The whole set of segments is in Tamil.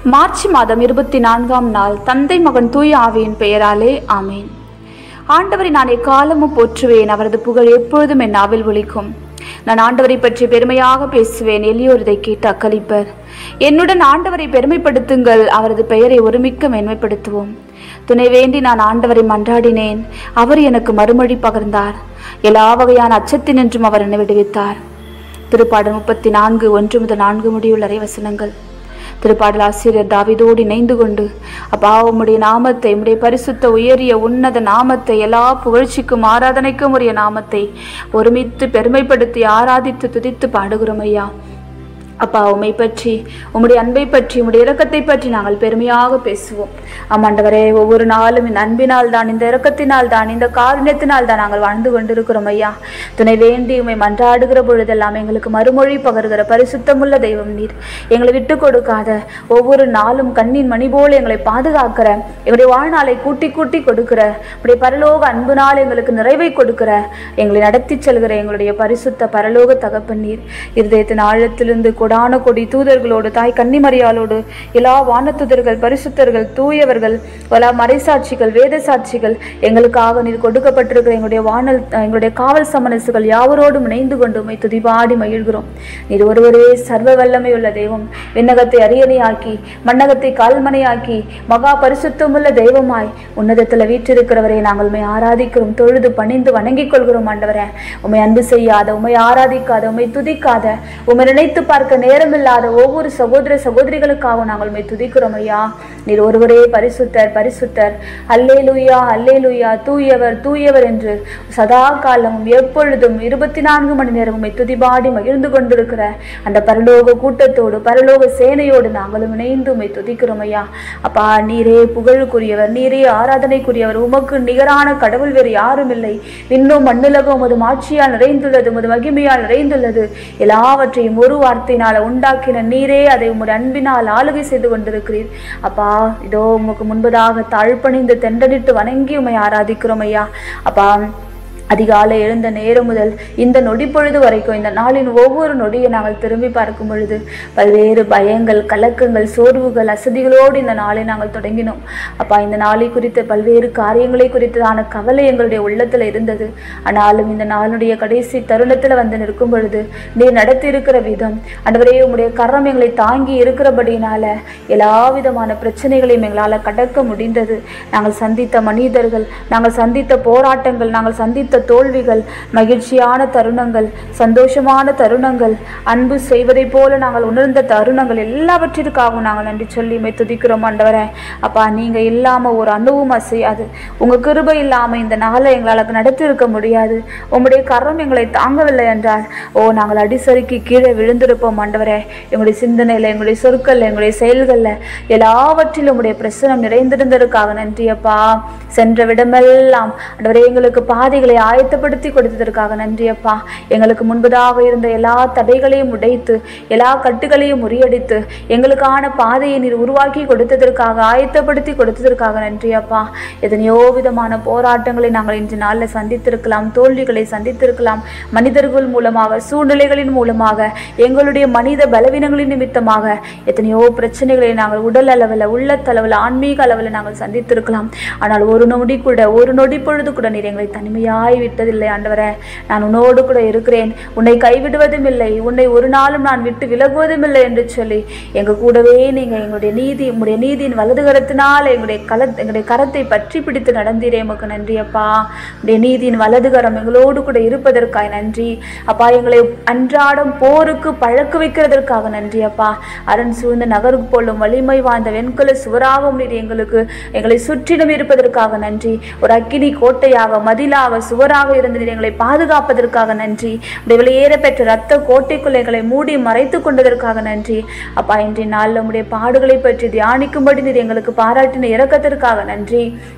மார்ச் மாதம் இருபத்தி நான்காம் நாள் தந்தை மகன் தூய ஆவியின் பெயராலே ஆமேன் ஆண்டவரை நான் எக்காலமும் போற்றுவேன் அவரது புகழ் எப்பொழுதும் என் நாவில் ஒலிக்கும் நான் ஆண்டவரை பற்றி பெருமையாக பேசுவேன் எளியோர் இதை கேட்டு அக்களிப்பர் என்னுடன் ஆண்டவரை பெருமைப்படுத்துங்கள் அவரது பெயரை ஒருமிக்க மேன்மைப்படுத்துவோம் துணை வேண்டி நான் ஆண்டவரை மன்றாடினேன் அவர் எனக்கு மறுமொழி பகர்ந்தார் எல்லா வகையான அச்சத்தினின்றும் அவர் என்னை விடுவித்தார் திருப்பாடல் முப்பத்தி நான்கு ஒன்று முதல் நான்கு முடியுள்ள வசனங்கள் திருப்பாடல் ஆசிரியர் தாவிதோடு இணைந்து கொண்டு அப்பா உம்முடைய நாமத்தை உம்முடைய பரிசுத்த உயரிய உன்னத நாமத்தை எல்லா புகழ்ச்சிக்கும் ஆராதனைக்கும் உரிய நாமத்தை ஒருமித்து பெருமைப்படுத்தி ஆராதித்து துதித்து பாடுகிறோம் ஐயா அப்பா உம்மை பற்றி உம்முடைய அன்பை பற்றி உம்முடைய இரக்கத்தை பற்றி நாங்கள் பெருமையாக பேசுவோம் ஆமாண்டவரே ஒவ்வொரு நாளும் இந்த அன்பினால் தான் இந்த இரக்கத்தினால் தான் இந்த காருண்யத்தினால் தான் நாங்கள் வாழ்ந்து கொண்டிருக்கிறோம் ஐயா துணை வேண்டி உம்மை மன்றாடுகிற பொழுதெல்லாம் எங்களுக்கு மறுமொழி பகர்கிற பரிசுத்தமுள்ள தெய்வம் நீர் எங்களை விட்டு கொடுக்காத ஒவ்வொரு நாளும் கண்ணின் மணி போல எங்களை பாதுகாக்கிற எங்களுடைய வாழ்நாளை கூட்டி கூட்டி கொடுக்கிற உடைய பரலோக அன்புனால் எங்களுக்கு நிறைவை கொடுக்கிற எங்களை நடத்தி செல்கிற எங்களுடைய பரிசுத்த பரலோக தகப்பன் நீர் இருதயத்தின் ஆழத்திலிருந்து கொடான கொடி தூதர்களோடு தாய் கன்னிமரியாளோடு எல்லா வானத்துதர்கள் பரிசுத்தர்கள் தூயவர்கள் பல மறைசாட்சிகள் வேத சாட்சிகள் எங்களுக்காக நீர் கொடுக்கப்பட்டிருக்கிற எங்களுடைய வானல் எங்களுடைய காவல் சமனசுகள் யாவரோடும் இணைந்து கொண்டு உம்மை துதிபாடி மகிழ்கிறோம் நீர் ஒருவரே சர்வ வல்லமையுள்ள தெய்வம் விண்ணகத்தை அரியணையாக்கி மண்ணகத்தை கால்மனையாக்கி மகா பரிசுத்தமுள்ள தெய்வமாய் உன்னதத்தில் வீற்றிருக்கிறவரை நாங்கள் உண்மை ஆராதிக்கிறோம் தொழுது பணிந்து வணங்கிக் கொள்கிறோம் ஆண்டவரே உண்மை அன்பு செய்யாத உண்மை ஆராதிக்காத உண்மை துதிக்காத உண்மை நினைத்து பார்க்க நேரமில்லாத ஒவ்வொரு சகோதர சகோதரிகளுக்காக நாங்கள் உண்மை துதிக்கிறோம் ஐயா நீர் ஒருவரே பரிசுத்தர் பரிசுத்தர் அல்லேலூயா அல்லேலூயா தூயவர் தூயவர் என்று சதா காலமும் எப்பொழுதும் இருபத்தி நான்கு மணி நேரம் உண்மை துதிபாடி மகிழ்ந்து கொண்டிருக்கிற அந்த பரலோக கூட்டத்தோடு பரலோக சேனையோடு நாங்களும் இணைந்து உண்மை துதிக்கிறோம் ஐயா அப்பா நீரே புகழுக்குரியவர் நீரே ஆராதனைக்குரியவர் உமக்கு நிகரான கடவுள் வேறு யாரும் இல்லை இன்னும் மண்ணுலகம் உமது மாட்சியால் நிறைந்துள்ளது உமது மகிமையால் நிறைந்துள்ளது எல்லாவற்றையும் ஒரு வார்த்தையினால் உண்டாக்கின நீரே அதை உமது அன்பினால் ஆளுகை செய்து கொண்டிருக்கிறீர் அப்பா இதோ உமக்கு முன்பதாக தாழ்பணிந்து தெண்டனிட்டு வணங்கி உமை ஆராதிக்கிறோம் ஐயா அப்பா அதிகாலை எழுந்த நேரம் முதல் இந்த நொடி பொழுது வரைக்கும் இந்த நாளின் ஒவ்வொரு நொடியை நாங்கள் திரும்பி பார்க்கும் பொழுது பல்வேறு பயங்கள் கலக்கங்கள் சோர்வுகள் அசதிகளோடு இந்த நாளை நாங்கள் தொடங்கினோம் அப்பா இந்த நாளை குறித்த பல்வேறு காரியங்களை குறித்ததான கவலை எங்களுடைய உள்ளத்தில் இருந்தது ஆனாலும் இந்த நாளுடைய கடைசி தருணத்தில் வந்து நிற்கும் பொழுது நீர் நடத்தி இருக்கிற விதம் அண்டவரே உம்முடைய கரம் எங்களை தாங்கி இருக்கிறபடினால எல்லா விதமான பிரச்சனைகளையும் எங்களால் கடக்க முடிந்தது நாங்கள் சந்தித்த மனிதர்கள் நாங்கள் சந்தித்த போராட்டங்கள் நாங்கள் சந்தித்த தோல்விகள் மகிழ்ச்சியான தருணங்கள் சந்தோஷமான தருணங்கள் அன்பு செய்வதைப் போல நாங்கள் உணர்ந்த தருணங்கள் எல்லாவற்றிற்காகவும் நாங்கள் நன்றி சொல்லி மை துதிக்கிறோம் ஆண்டவரே அப்பா நீங்க இல்லாம ஒரு அணுவும் அசையாது உங்க கிருபை இல்லாம இந்த நாளை எங்களால் நடத்தி இருக்க முடியாது உம்முடைய கரம் எங்களை தாங்கவில்லை என்றால் ஓ நாங்கள் அடிசறுக்கி கீழே விழுந்திருப்போம் ஆண்டவரே எங்களுடைய சிந்தனையில எங்களுடைய சொற்கள்ல எங்களுடைய செயல்கள்ல எல்லாவற்றிலும் உடைய பிரசனம் நிறைந்திருந்ததற்காக நன்றி அப்பா சென்ற விடமெல்லாம் ஆண்டவரே எங்களுக்கு பாதைகளை ஆயத்தப்படுத்தி கொடுத்ததற்காக நன்றி அப்பா எங்களுக்கு முன்பதாக இருந்த எல்லா தடைகளையும் உடைத்து எல்லா கட்டுகளையும் முறியடித்து எங்களுக்கான பாதையை நீர் உருவாக்கி கொடுத்ததற்காக ஆயத்தப்படுத்தி கொடுத்ததற்காக நன்றி அப்பா எத்தனையோ விதமான போராட்டங்களை நாங்கள் இன்று நாளில் சந்தித்திருக்கலாம் தோல்விகளை சந்தித்திருக்கலாம் மனிதர்கள் மூலமாக சூழ்நிலைகளின் மூலமாக எங்களுடைய மனித பலவீனங்களின் நிமித்தமாக எத்தனையோ பிரச்சனைகளை நாங்கள் உடல் அளவில் உள்ளத்தளவில் ஆன்மீக அளவில் நாங்கள் சந்தித்திருக்கலாம் ஆனால் ஒரு நொடி கூட ஒரு நொடி பொழுது கூட நீர் எங்களை தனிமையாய் விட்டதில்லை ஆண்டவரே நான் உன்னோடு கூட இருக்கிறேன் உன்னை கைவிடுவதும் இல்லை உன்னை ஒரு நாளும் நான் விட்டு விலகுவதும் இல்லை என்று சொல்லி எங்க கூடவே நீங்க எங்களுடைய நீதி உங்களுடைய நீதியின் வலது கரத்தினால் எங்களுடைய கல எங்களுடைய கரத்தை பற்றி பிடித்து நடந்தீரே உமக்கு நன்றி அப்பா உடைய நீதியின் வலது கரம் எங்களோடு கூட இருப்பதற்காக நன்றி அப்பா எங்களை அன்றாடம் போருக்கு பழக்க வைக்கிறதற்காக நன்றி அப்பா அரண் சூழ்ந்த நகருக்கு போலும் வலிமை வாய்ந்த வெண்கல சுவராகவும் நீர் எங்களுக்கு எங்களை சுற்றிலும் இருப்பதற்காக நன்றி ஒரு அக்கினி கோட்டையாக மதிலாக சுவராக இருந்து நீர் எங்களை பாதுகாப்பதற்காக நன்றி உடைய வெளியேற பெற்ற ரத்த கோட்டைக்குள் எங்களை மூடி மறைத்து கொண்டதற்காக நன்றி அப்பா இன்றைய நாளில் உடைய பாடுகளை பற்றி தியானிக்கும்படி நீர் எங்களுக்கு பாராட்டின இரக்கத்திற்காக நன்றி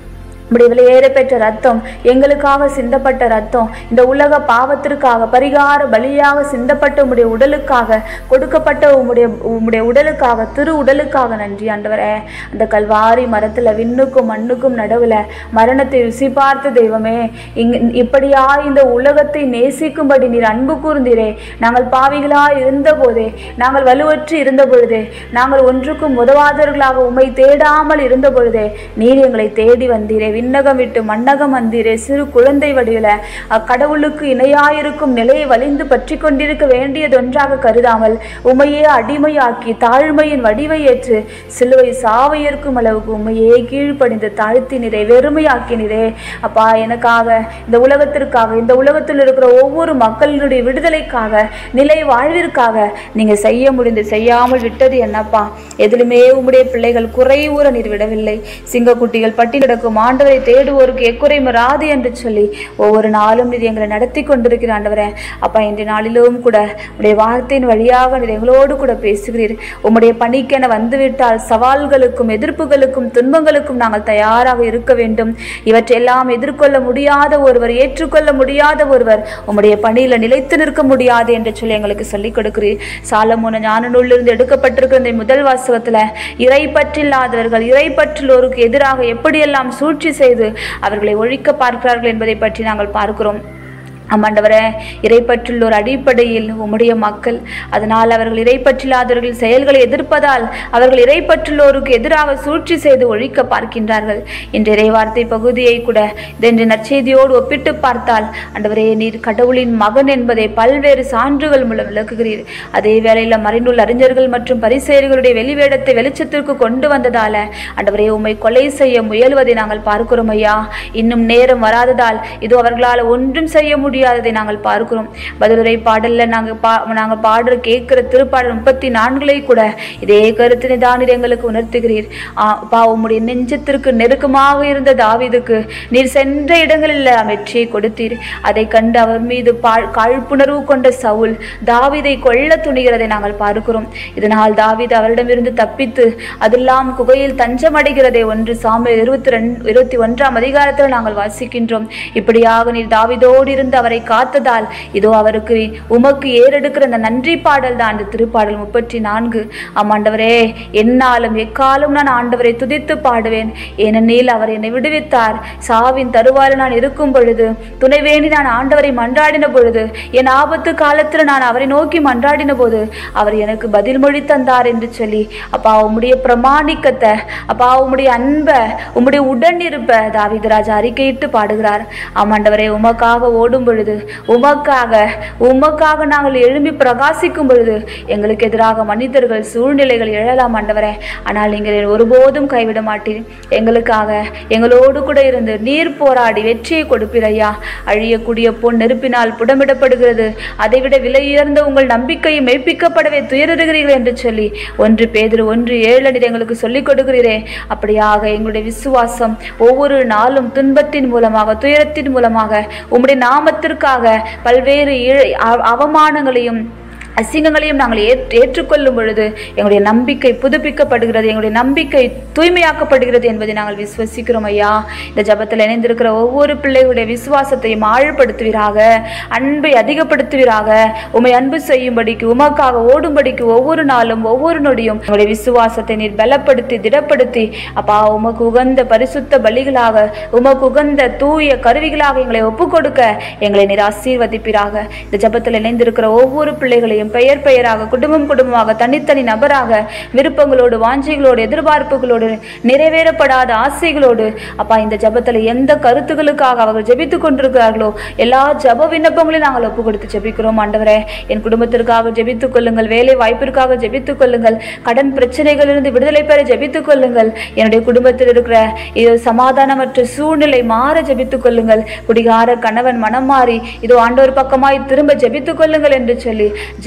உம்முடைய விலையேற பெற்ற ரத்தம் எங்களுக்காக சிந்தப்பட்ட ரத்தம் இந்த உலக பாவத்திற்காக பரிகார பலியாக சிந்தப்பட்ட உம்முடைய உடலுக்காக கொடுக்கப்பட்ட உம்முடைய உம்முடைய உடலுக்காக திரு உடலுக்காக நன்றி ஆண்டவரே அந்த கல்வாரி மரத்துல விண்ணுக்கும் மண்ணுக்கும் நடுவுல மரணத்தை ருசி பார்த்த தெய்வமே இங் இப்படியா இந்த உலகத்தை நேசிக்கும்படி நீர் அன்பு கூர்ந்தீரே நாங்கள் பாவிகளாய் இருந்த போதே நாங்கள் வலுவற்று இருந்த பொழுதே நாங்கள் ஒன்றுக்கும் உதவாதவர்களாக உம்மை தேடாமல் இருந்த பொழுதே நீர் எங்களை தேடி வந்தீரே விண்ணகம் விட்டு மண்ணகம் வந்தீரே சிறு குழந்தை வடிவில அக்கடவுளுக்கு இணையாயிருக்கும் நிலையை வலிந்து பற்றி கொண்டிருக்க வேண்டியதொன்றாக கருதாமல் உமையே அடிமையாக்கி தாழ்மையின் வடிவை ஏற்று சிலுவை சாவை ஏற்கும் அளவுக்கு உமையே கீழ்ப்படிந்து தாழ்த்தினரே வெறுமையாக்கினரே அப்பா எனக்காக இந்த உலகத்திற்காக இந்த உலகத்தில் இருக்கிற ஒவ்வொரு மக்களினுடைய விடுதலைக்காக நிலை வாழ்விற்காக நீங்க செய்ய முடிந்து செய்யாமல் விட்டது என்னப்பா எதிலுமே உம்முடைய பிள்ளைகள் குறைவுற நீர் விடவில்லை சிங்கக்குட்டிகள் பட்டி கிடக்கும் ஆண்டவரை தேடுவோருக்கு எக்குறை மராது என்று சொல்லி ஒவ்வொரு நாளும் நீர் எங்களை நடத்தி கொண்டிருக்கிற ஆண்டவரே அப்பா இன்றைய நாளிலும் கூட உடைய வார்த்தையின் வழியாக நீர் எங்களோடு கூட பேசுகிறீர் உம்முடைய பணிக்கென வந்துவிட்டால் சவால்களுக்கும் எதிர்ப்புகளுக்கும் துன்பங்களுக்கும் நாங்கள் தயாராக இருக்க வேண்டும் இவற்றையெல்லாம் எதிர்கொள்ள முடியாத ஒருவர் ஏற்றுக்கொள்ள முடியாத ஒருவர் உம்முடைய பணியில நிலைத்து நிற்க முடியாது என்று சொல்லி எங்களுக்கு சொல்லிக் கொடுக்கிறீர் சாலமோன ஞான நூலிலிருந்து எடுக்கப்பட்டிருக்கிற இந்த முதல் வாசகத்துல இறை பற்றில்லாதவர்கள் இறை பற்றிலோருக்கு எதிராக எப்படியெல்லாம் சூழ்ச்சி செய்து அவர்களை ஒழிக்க பார்க்கிறார்கள் என்பதை பற்றி நாங்கள் பார்க்கிறோம் ஆமாண்டவரே இறைப்பற்றுள்ளோர் அடிப்படையில் உம்முடைய மக்கள் அதனால் அவர்கள் இறைப்பற்றில்லாதவர்கள் செயல்களை எதிர்ப்பதால் அவர்கள் இறைப்பற்றுள்ளோருக்கு எதிராக சூழ்ச்சி செய்து ஒழிக்க பார்க்கின்றார்கள் என்ற இறைவார்த்தை பகுதியை கூட இதென்று நற்செய்தியோடு ஒப்பிட்டு பார்த்தால் ஆண்டவரே நீர் கடவுளின் மகன் என்பதை பல்வேறு சான்றுகள் மூலம் விளக்குகிறீர் அதே வேளையில் மறைநூல் அறிஞர்கள் மற்றும் பரிசேயர்களுடைய வெளிவேடத்தை வெளிச்சத்திற்கு கொண்டு வந்ததால ஆண்டவரே உம்மை கொலை செய்ய முயல்வதை நாங்கள் பார்க்கிறோம் ஐயா இன்னும் நேரம் வராததால் இது அவர்களால் ஒன்றும் செய்ய முடியாததை நாங்கள் பார்க்கிறோம் பதிலுரை பாடல்ல நாங்கள் பா நாங்கள் பாடுற கேட்கிற திருப்பாடல் முப்பத்தி நான்குலை கூட இதே கருத்தினை தான் நீர் எங்களுக்கு உணர்த்துகிறீர் ஆ, பா உம்முடைய நெஞ்சத்திற்கு நெருக்கமாக இருந்த தாவீதுக்கு நீர் சென்ற இடங்களில் வெற்றியை கொடுத்தீர் அதை கண்டு அவர் மீது பா- காழ்ப்புணர்வு கொண்ட சவுல் தாவீதை கொல்ல துணிகிறதை நாங்கள் பார்க்கிறோம் இதனால் தாவீது அவரிடமிருந்து தப்பித்து அதெல்லாம் குகையில் தஞ்சமடைகிறதை ஒன்று சாமி இருபத்தி ரெண்டு இருபத்தி ஒன்றாம் அதிகாரத்தில் நாங்கள் வாசிக்கின்றோம் இப்படியாக நீர் தாவீதோடு இருந்து அவரை காத்ததால் இதோ அவருக்கு உமக்கு ஏறெடுக்கிற அந்த நன்றி பாடல் தான் அந்த திருப்பாடல் முப்பத்தி நான்கு ஆமாண்டவரே என்னாலும் எக்காலும் நான் ஆண்டவரை துதித்து பாடுவேன் ஏனெனில் அவர் என்னை விடுவித்தார் சாவின் தருவாயில் நான் இருக்கும் பொழுது துணை வேண்டி நான் ஆண்டவரை மன்றாடின பொழுது என் ஆபத்து காலத்தில் நான் அவரை நோக்கி மன்றாடின போது அவர் எனக்கு பதில் மொழி தந்தார் என்று சொல்லி அப்பா உம்முடைய பிரமாணிக்கத்தை அப்பா உம்முடைய அன்பை உம்முடைய உடன் இருப்ப தாவிதராஜா அறிக்கையிட்டு பாடுகிறார் ஆமாண்டவரே உமக்காக ஓடும் பொழுது உமக்காக உமக்காக நாங்கள் எழும்பி பிரகாசிக்கும் பொழுது எங்களுக்கு எதிராக மனிதர்கள் சூழ்நிலைகள் எழலாம் ஆண்டவரே ஆனால் நீங்கள் ஒருபோதும் கைவிட மாட்டீர் எங்களுக்காக எங்களோடு கூட இருந்து நீர் போராடி வெற்றியை கொடுப்பீர் ஐயா அழியக்கூடிய பொன் நெருப்பினால் புடமிடப்படுகிறது அதைவிட விலையுயர்ந்த உங்கள் நம்பிக்கையை மெய்ப்பிக்கப்படவே துயருகிறீர்கள் என்று சொல்லி ஒன்று பேதுரு ஒன்று ஏழு நீர் எங்களுக்கு சொல்லிக் கொடுக்கிறீரே அப்படியாக எங்களுடைய விசுவாசம் ஒவ்வொரு நாளும் துன்பத்தின் மூலமாக துயரத்தின் மூலமாக உம்முடைய நாமத்திற்காக பல்வேறு இழ- அவ- அவமானங்களையும் அசிங்கங்களையும் நாங்கள் ஏற் ஏற்றுக்கொள்ளும் பொழுது எங்களுடைய நம்பிக்கை புதுப்பிக்கப்படுகிறது எங்களுடைய நம்பிக்கை தூய்மையாக்கப்படுகிறது என்பதை நாங்கள் விசுவசிக்கிறோம் ஐயா இந்த ஜபத்தில் இணைந்திருக்கிற ஒவ்வொரு பிள்ளைகளுடைய விசுவாசத்தையும் ஆழ்படுத்துவீராக அன்பை அதிகப்படுத்துவீராக உமை அன்பு செய்யும்படிக்கு உமக்காக ஓடும்படிக்கு ஒவ்வொரு நாளும் ஒவ்வொரு நொடியும் எங்களுடைய விசுவாசத்தை நீர் பலப்படுத்தி திடப்படுத்தி அப்பா உமக்கு உகந்த பரிசுத்த பலிகளாக உமக்கு உகந்த தூய கருவிகளாக எங்களை ஒப்புக் கொடுக்க எங்களை நீர் ஆசீர்வதிப்பீராக இந்த ஜபத்தில் இணைந்திருக்கிற ஒவ்வொரு பிள்ளைகளையும் பெயர் பெயராக குடும்பம் குடும்பமாக தனித்தனி நபராக விருப்பங்களோடு வாஞ்சைகளோடு எதிர்பார்ப்புகளோடு நிறைவேறப்படாத ஆசைகளோடு அப்பா இந்த ஜபத்தில் எந்த கருத்துக்களுக்காக அவர்கள் ஜெபித்துக் கொண்டிருக்கிறார்களோ எல்லா ஜப விண்ணப்பங்களையும் நாங்கள் ஒப்பு கொடுத்து ஜெபிக்கிறோம் ஆண்டவரே என் குடும்பத்திற்காக ஜெபித்துக் கொள்ளுங்கள் வேலை வாய்ப்பிற்காக ஜெபித்துக் கொள்ளுங்கள் கடன் பிரச்சனைகளிலிருந்து விடுதலை பெற ஜெபித்துக் கொள்ளுங்கள் என்னுடைய குடும்பத்தில் இருக்கிற இது சமாதானமற்ற சூழ்நிலை மாற ஜெபித்துக் கொள்ளுங்கள் குடிகார கணவன் மனம் மாறி இதோ ஆண்டவர் பக்கமாய் திரும்ப ஜெபித்துக் கொள்ளுங்கள் என்று சொல்லி ஜப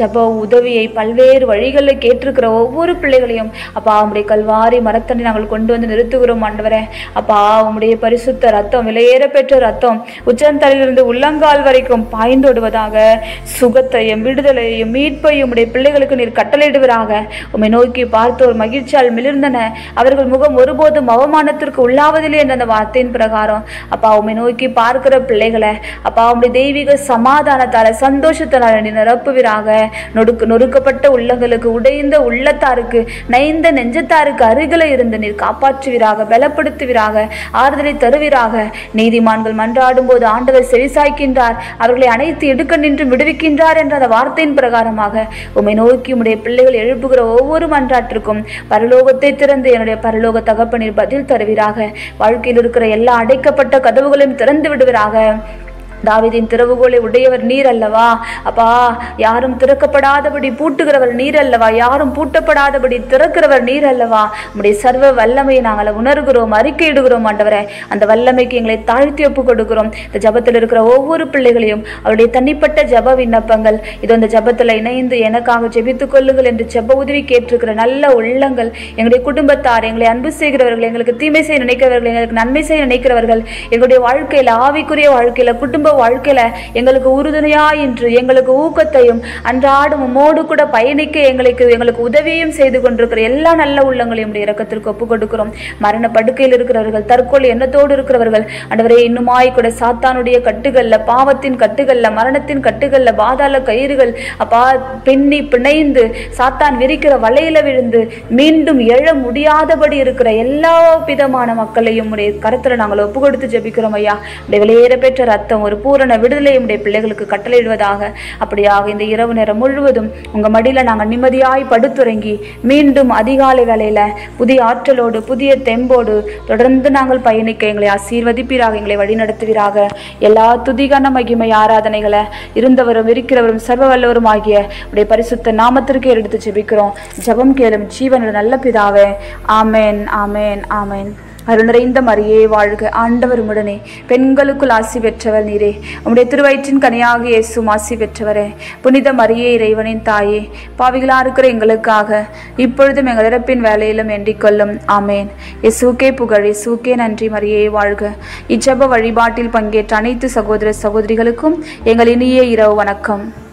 ஜப உதவியை பல்வேறு வழிகளில் கேட்டிருக்கிற ஒவ்வொரு பிள்ளைகளையும் அப்பா உம்முடைய கல்வாரி மரத்தனை நாங்கள் கொண்டு வந்து நிறுத்துகிறோம் ஆண்டவரே அப்பா உம்முடைய பரிசுத்த ரத்தம் விலையேற பெற்ற ரத்தம் உச்சந்தலையிலிருந்து உள்ளங்கால் வரைக்கும் பாய்ந்தோடுவதாக சுகத்தையும் விடுதலையும் மீட்பையும் உம்முடைய பிள்ளைகளுக்கு நீர் கட்டளையிடுவராக உம்மை நோக்கி பார்த்தோர் மகிழ்ச்சியால் மிளிர்ந்தன அவர்கள் முகம் ஒருபோதும் அவமானத்திற்கு உள்ளாவதில்லை என்ற அந்த வார்த்தையின் பிரகாரம் அப்பா உம்மை நோக்கி பார்க்கிற பிள்ளைகளை அப்பா உம்முடைய தெய்வீக சமாதானத்தால சந்தோஷத்தால நீ நிரப்புவீராக நொடுக்கு நொறுக்கப்பட்ட உள்ளங்களுக்கு உடைந்த உள்ளத்தாருக்கு நைந்த நெஞ்சத்தாருக்கு அருகில இருந்து நீர் காப்பாற்றுவீராக பலப்படுத்துவீராக ஆறுதலை தருவீராக நீதிமான்கள் மன்றாடும் போது ஆண்டவர் செவிசாய்க்கின்றார் அவர்களை அனைத்து எடுக்க நின்று விடுவிக்கின்றார் என்ற அந்த வார்த்தையின் பிரகாரமாக உம்மை நோக்கி உம்முடைய பிள்ளைகள் எழுப்புகிற ஒவ்வொரு மன்றாட்டிற்கும் பரலோகத்தை திறந்து என்னுடைய பரலோக தகப்பனில் பதில் தருவீராக வாழ்க்கையில் இருக்கிற எல்லா அடைக்கப்பட்ட கதவுகளையும் திறந்து விடுவீராக தாவீதின் திறவுகோலை உடையவர் நீர் அல்லவா அப்பா யாரும் திறக்கப்படாதபடி பூட்டுகிறவர் நீர் அல்லவா யாரும் பூட்டப்படாதபடி திறக்கிறவர் நீர் அல்லவா உம்முடைய சர்வ வல்லமையை நாங்கள் உணர்கிறோம் அறிக்கையிடுகிறோம் ஆண்டவரே அந்த வல்லமைக்கு எங்களை தாழ்த்தி ஒப்பு கொடுக்கிறோம் இந்த ஜபத்தில் இருக்கிற ஒவ்வொரு பிள்ளைகளையும் அவருடைய தனிப்பட்ட ஜப விண்ணப்பங்கள் இது அந்த ஜபத்தில் இணைந்து எனக்காக ஜெபித்துக் கொள்ளுங்கள் என்று ஜெப உதவி கேட்டிருக்கிற நல்ல உள்ளங்கள் எங்களுடைய குடும்பத்தார் எங்களை அன்பு செய்கிறவர்கள் எங்களுக்கு தீமை செய்ய நினைக்கிறவர்கள் எங்களுக்கு நன்மை செய்ய நினைக்கிறவர்கள் எங்களுடைய வாழ்க்கையில ஆவிக்குரிய வாழ்க்கையில குடும்ப வாழ்க்கையில எங்களுக்கு உறுதுணையா என்று எங்களுக்கு ஊக்கத்தையும் அன்றாடும் உம்மோடு கூட பயணிக்க எங்களுக்கு எங்களுக்கு உதவியும் செய்து கொண்டிருக்கிற எல்லா நல்ல உள்ளங்களையும் உடைய இரக்கத்திற்கு ஒப்பு கொடுக்கிறோம் மரண படுக்கையில் இருக்கிறவர்கள் தற்கொலை எண்ணத்தோடு இருக்கிறவர்கள் ஆண்டவரே இன்னுமாய் கூட சாத்தானுடைய கட்டுகள்ல பாவத்தின் கட்டுகள்ல மரணத்தின் கட்டுகள்ல பாதாள கயிறுகள் அப்பா பின்னி பிணைந்து சாத்தான் விரிக்கிற வலையில விழுந்து மீண்டும் எழ முடியாதபடி இருக்கிற எல்லா விதமான மக்களையும் உடைய கருத்துல நாங்கள் ஒப்பு கொடுத்து ஜெபிக்கிறோம் ஐயா உடைய வெளியேற பெற்ற ரத்தம் ஒரு பூரண விடுதலை உடைய பிள்ளைகளுக்கு கட்டளையிடுவதாக அப்படியாக இந்த இரவு நேரம் முழுவதும் உங்க மடியில நாங்கள் நிம்மதியாய் படுத்துறங்கி மீண்டும் அதிகாலை வேளையில புதிய ஆற்றலோடு புதிய தெம்போடு தொடர்ந்து நாங்கள் பயணிக்க எங்களை ஆசீர்வதிப்பீராக எங்களை வழிநடத்துவீராக எல்லா துதிகான மகிமை ஆராதனைகளை இருந்தவரும் இருக்கிறவரும் சர்வ வல்லவரும் ஆகிய உடைய பரிசுத்த நாமத்திற்கு எடுத்து ஜெபிக்கிறோம் ஜெபம் கேளும் ஜீவனில் நல்ல பிதாவே ஆமென் ஆமென் ஆமென் அருள் நிறைந்த மரியே வாழ்க ஆண்டவர் உடனே பெண்களுக்குள் ஆசி பெற்றவர் நீரே உம்முடைய திருவயிற்றின் கனியாக இயேசும் ஆசி பெற்றவரே புனித மரியே இறைவனின் தாயே பாவிகளா இருக்கிற எங்களுக்காக இப்பொழுதும் எங்கள் இறப்பின் வேலையிலும் எண்ணிக் கொள்ளும் ஆமேன் இயேசுக்கே புகழ் இயேசுக்கே நன்றி மரியே வாழ்க இச்சப வழிபாட்டில் பங்கேற்ற அனைத்து சகோதர சகோதரிகளுக்கும் எங்கள் இனிய இரவு வணக்கம்